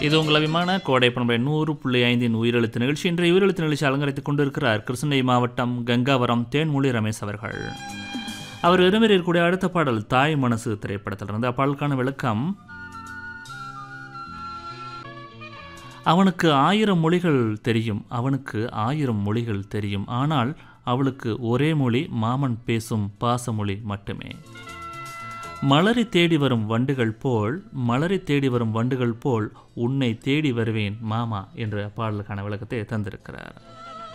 இது உங்கள் அபிமான கோடை பண்பை நூறு புள்ளி ஐந்தின் உயிரெழுத்து நிகழ்ச்சி இன்றைய உயிரெழுத்து நிகழ்ச்சி அலங்கரித்துக் கொண்டிருக்கிறார் கிருஷ்ணகிரி மாவட்டம் கங்காவரம் தேன்மொழி ரமேஷ் அவர்கள் அவர் விரும்பி இருக்கக்கூடிய அடுத்த பாடல் தாய் மனசு திரைப்படத்திலிருந்து அப்பாடலுக்கான விளக்கம் அவனுக்கு ஆயிரம் மொழிகள் தெரியும் அவனுக்கு ஆயிரம் மொழிகள் தெரியும் ஆனால் அவளுக்கு ஒரே மொழி மாமன் பேசும் பாசமொழி மட்டுமே மலரி தேடி வரும் வண்டுகள் போல் மலரி தேடி வரும் வண்டுகள் போல் உன்னை தேடி வருவேன் மாமா என்ற பாடலுக்கான விளக்கத்தை தந்திருக்கிறார்